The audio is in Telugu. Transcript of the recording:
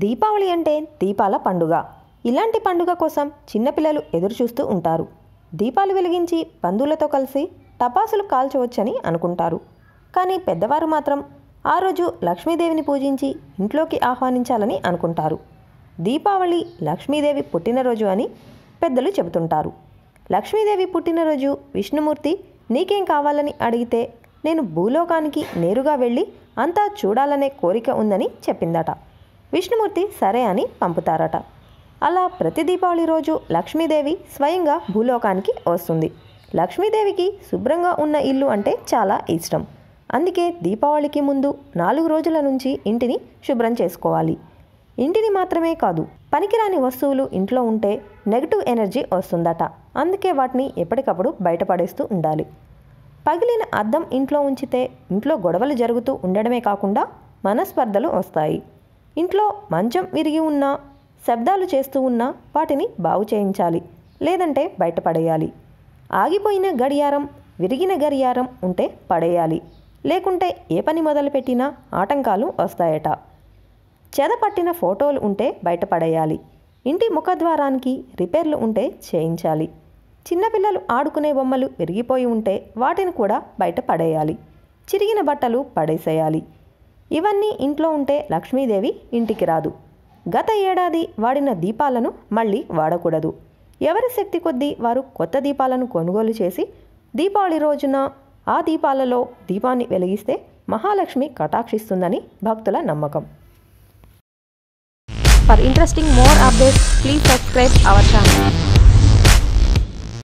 దీపావళి అంటే దీపాల పండుగ ఇలాంటి పండుగ కోసం చిన్నపిల్లలు ఎదురుచూస్తూ ఉంటారు దీపాలు వెలిగించి బంధువులతో కలిసి టపాసులు కాల్చవచ్చని అనుకుంటారు కానీ పెద్దవారు మాత్రం ఆ రోజు లక్ష్మీదేవిని పూజించి ఇంట్లోకి ఆహ్వానించాలని అనుకుంటారు దీపావళి లక్ష్మీదేవి పుట్టినరోజు అని పెద్దలు చెబుతుంటారు లక్ష్మీదేవి పుట్టినరోజు విష్ణుమూర్తి నీకేం కావాలని అడిగితే నేను భూలోకానికి నేరుగా వెళ్ళి అంతా చూడాలనే కోరిక ఉందని చెప్పిందట విష్ణుమూర్తి సరే అని పంపుతారట అలా ప్రతి దీపావళి రోజు లక్ష్మీదేవి స్వయంగా భూలోకానికి వస్తుంది లక్ష్మీదేవికి శుభ్రంగా ఉన్న ఇల్లు అంటే చాలా ఇష్టం అందుకే దీపావళికి ముందు నాలుగు రోజుల నుంచి ఇంటిని శుభ్రం చేసుకోవాలి ఇంటిని మాత్రమే కాదు పనికిరాని వస్తువులు ఇంట్లో ఉంటే నెగిటివ్ ఎనర్జీ వస్తుందట అందుకే వాటిని ఎప్పటికప్పుడు బయటపడేస్తూ ఉండాలి పగిలిన అద్దం ఇంట్లో ఉంచితే ఇంట్లో గొడవలు జరుగుతూ ఉండడమే కాకుండా మనస్పర్ధలు వస్తాయి ఇంట్లో మంచం విరిగి ఉన్నా శబ్దాలు చేస్తూ ఉన్నా వాటిని బాగు చేయించాలి లేదంటే బయటపడేయాలి ఆగిపోయిన గడియారం విరిగిన గడియారం ఉంటే పడేయాలి లేకుంటే ఏ పని మొదలుపెట్టినా ఆటంకాలు వస్తాయట చెదపట్టిన ఫోటోలు ఉంటే బయటపడేయాలి ఇంటి ముఖద్వారానికి రిపేర్లు ఉంటే చేయించాలి చిన్నపిల్లలు ఆడుకునే బొమ్మలు విరిగిపోయి ఉంటే వాటిని కూడా బయట పడేయాలి చిరిగిన బట్టలు పడేసేయాలి ఇవన్నీ ఇంట్లో ఉంటే లక్ష్మీదేవి ఇంటికి రాదు గత ఏడాది వాడిన దీపాలను మళ్ళీ వాడకూడదు ఎవరి శక్తి కొద్దీ వారు కొత్త దీపాలను కొనుగోలు చేసి దీపావళి రోజున ఆ దీపాలలో దీపాన్ని వెలిగిస్తే మహాలక్ష్మి కటాక్షిస్తుందని భక్తుల నమ్మకం For interesting more updates, please subscribe our channel.